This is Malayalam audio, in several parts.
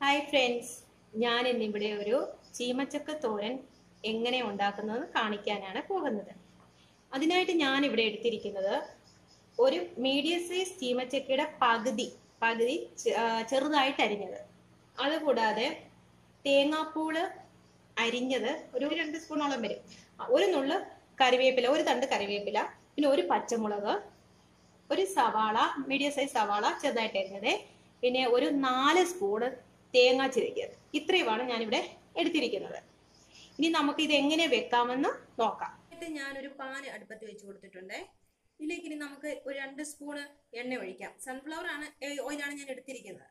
ഹായ് ഫ്രണ്ട്സ് ഞാൻ ഇന്നിവിടെ ഒരു ചീമച്ചക്ക തോരൻ എങ്ങനെ ഉണ്ടാക്കുന്നതെന്ന് കാണിക്കാനാണ് പോകുന്നത് അതിനായിട്ട് ഞാൻ ഇവിടെ എടുത്തിരിക്കുന്നത് ഒരു മീഡിയം സൈസ് ചീമച്ചക്കയുടെ പകുതി പകുതി ചെ- ആ, ചെറുതായിട്ട് അരിഞ്ഞത് അതുകൂടാതെ തേങ്ങാപ്പൂള് അരിഞ്ഞത് ഒരു രണ്ട് സ്പൂണോളം വരും ആ, ഒരു നുള്ള് കറിവേപ്പില ഒരു തണ്ട് കറിവേപ്പില പിന്നെ ഒരു പച്ചമുളക് ഒരു സവാള മീഡിയം സൈസ് സവാള ചെറുതായിട്ട് അരിഞ്ഞത് പിന്നെ ഒരു നാല് സ്പൂണ് തേങ്ങ ചിരകിയത് ഇത്രയുമാണ് ഞാനിവിടെ എടുത്തിരിക്കുന്നത് ഇനി നമുക്ക് ഇത് എങ്ങനെ വെക്കാമെന്ന് നോക്കാം എന്നിട്ട് ഞാനൊരു പാൻ അടുപ്പത്ത് വെച്ച് കൊടുത്തിട്ടുണ്ട് ഇതിലേക്ക് ഇനി നമുക്ക് ഒരു രണ്ട് സ്പൂണ് എണ്ണ ഒഴിക്കാം സൺഫ്ലവർ ആണ് ഓയിലാണ് ഞാൻ എടുത്തിരിക്കുന്നത്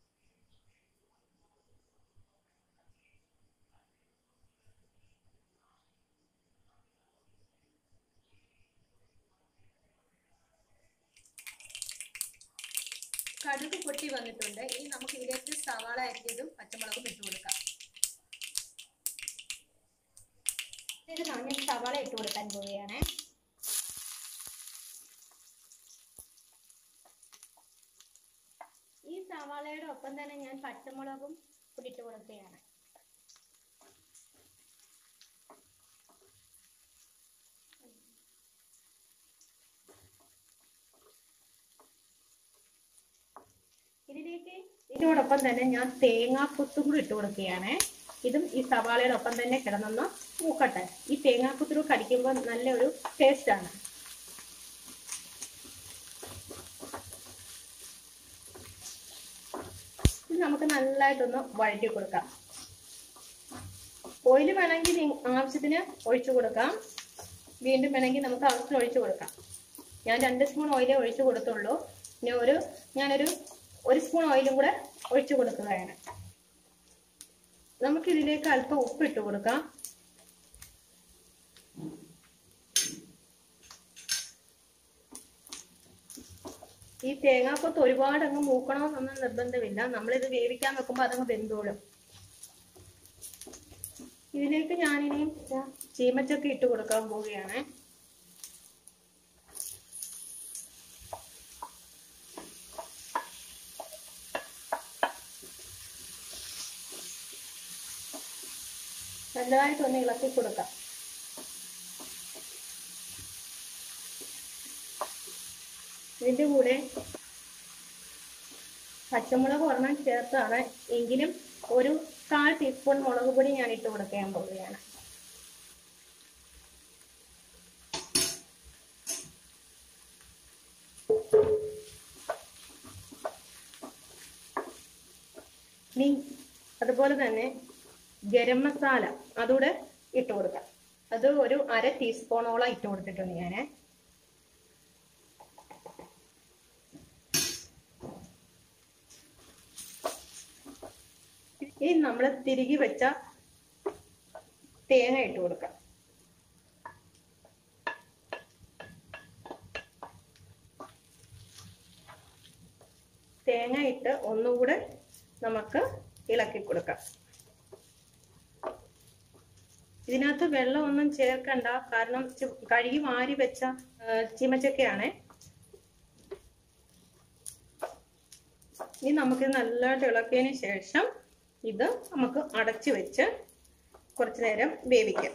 കടുക് പൊട്ടി വന്നിട്ടുണ്ട് ഇനി നമുക്ക് ഇതിലേക്ക് സവാള അരിഞ്ഞതും പച്ചമുളകും ഇട്ട് കൊടുക്കാം ഇത് ഞാൻ സവാള ഇട്ട് കൊടുക്കാൻ പോവുകയാണ് ഈ സവാളയുടെ ഒപ്പം തന്നെ ഞാൻ പച്ചമുളകും കൂടി ഇട്ട് കൊടുക്കുകയാണ് ഇതിലേക്ക് ഇതിനോടൊപ്പം തന്നെ ഞാൻ തേങ്ങാക്കുത്തും കൂടി ഇട്ട് കൊടുക്കുകയാണ് ഇതും ഈ സവാളയുടെ ഒപ്പം തന്നെ കിടന്നൊന്ന് മൂക്കട്ടെ ഈ തേങ്ങാക്കുത്തുരു കടിക്കുമ്പോൾ നല്ലൊരു ടേസ്റ്റ് ആണ് ഇത് നമുക്ക് നല്ലതായിട്ടൊന്ന് വഴറ്റി കൊടുക്കാം ഓയിൽ വേണമെങ്കിൽ നി- ആവശ്യത്തിന് ഒഴിച്ചു കൊടുക്കാം വീണ്ടും വേണമെങ്കിൽ നമുക്ക് ആവശ്യത്തിന് ഒഴിച്ചു കൊടുക്കാം ഞാൻ രണ്ട് സ്പൂൺ ഓയിലേ ഒഴിച്ചു കൊടുത്തുള്ളൂ പിന്നെ ഒരു ഞാനൊരു ഒരു സ്പൂൺ ഓയിലും കൂടെ ഒഴിച്ചു കൊടുക്കുകയാണ് നമുക്ക് ഇതിലേക്ക് അല്പം ഉപ്പ് ഇട്ട് കൊടുക്കാം ഈ തേങ്ങാക്കൊത്ത് ഒരുപാട് അങ്ങ് മൂക്കണമെന്നൊന്നും നിർബന്ധമില്ല നമ്മളിത് വേവിക്കാൻ വെക്കുമ്പോൾ അതങ്ങ് വെന്തോളും ഇതിലേക്ക് ഞാനിനി ചീമച്ചക്ക ഇട്ട് കൊടുക്കാൻ പോവുകയാണ് നല്ലതായിട്ടൊന്ന് ഇളക്കി കൊടുക്കാം ഇതിന്റെ കൂടെ പച്ചമുളക് ഒരെണ്ണം ചേർത്താണ് എങ്കിലും ഒരു കാൽ ടീസ്പൂൺ മുളക് പൊടി ഞാൻ ഇട്ട് കൊടുക്കാൻ പോവുകയാണ് ഇനി അതുപോലെ തന്നെ ഗരം മസാല അതുകൂടെ ഇട്ട് കൊടുക്കാം അത് ഒരു അര ടീസ്പൂണോളം ഇട്ട് കൊടുത്തിട്ടുണ്ട് ഞാൻ ഇനി നമ്മൾ തിരികെ വെച്ച തേങ്ങ ഇട്ട് കൊടുക്കാം തേങ്ങ ഇട്ട് ഒന്നുകൂടെ നമുക്ക് ഇളക്കി കൊടുക്കാം ഇതിനകത്ത് വെള്ളമൊന്നും ചേർക്കണ്ട കാരണം ചു- കഴുകി മാറി വെച്ച ആ, ചീമച്ചക്കയാണ് ഇനി നമുക്ക് നല്ലതായിട്ട് ഇളക്കിയതിന് ശേഷം ഇത് നമുക്ക് അടച്ചു വെച്ച് കുറച്ചു നേരം വേവിക്കാം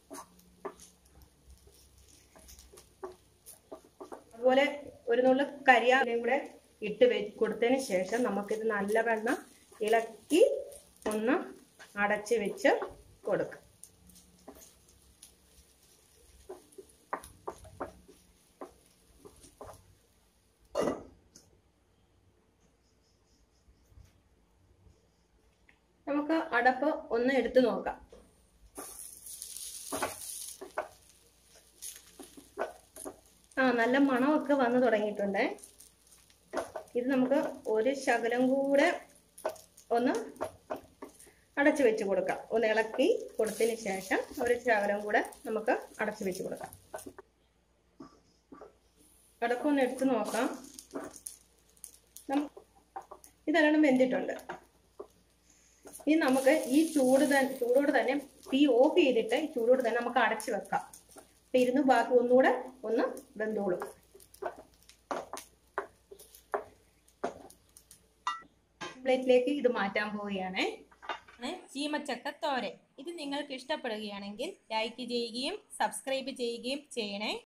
അതുപോലെ ഒരു നുള്ളു കരിയാലയും കൂടെ ഇട്ട് വെ കൊടുത്തതിന് ശേഷം നമുക്കിത് നല്ലവണ്ണം ഇളക്കി ഒന്ന് അടച്ചു വെച്ച് കൊടുക്കാം നമുക്ക് അടപ്പ് ഒന്ന് എടുത്തു നോക്കാം ആ നല്ല മണമൊക്കെ വന്നു തുടങ്ങിയിട്ടുണ്ട് ഇത് നമുക്ക് ഒരു ശകലം കൂടെ ഒന്ന് അടച്ചു വെച്ച് കൊടുക്കാം ഒന്ന് ഇളക്കി കൊടുത്തതിന് ശേഷം ഒരു ശകലം കൂടെ നമുക്ക് അടച്ചു വെച്ച് കൊടുക്കാം അടപ്പൊന്ന് എടുത്തു നോക്കാം നം- ഇതെല്ലാം വെന്തിട്ടുണ്ട് ഇനി നമുക്ക് ഈ ചൂട് തന്നെ ചൂടോട് തന്നെ തീ ഓഫ് ചെയ്തിട്ട് ഈ ചൂടോട് തന്നെ നമുക്ക് അടച്ചു വെക്കാം അപ്പൊ ഇരുന്ന് ബാക്കി ഒന്നുകൂടെ ഒന്ന് വെന്തോളും പ്ലേറ്റിലേക്ക് ഇത് മാറ്റാൻ പോവുകയാണ് ചീമച്ചക്ക തോരൻ ഇത് നിങ്ങൾക്ക് ഇഷ്ടപ്പെടുകയാണെങ്കിൽ ലൈക്ക് ചെയ്യുകയും സബ്സ്ക്രൈബ് ചെയ്യുകയും ചെയ്യണേ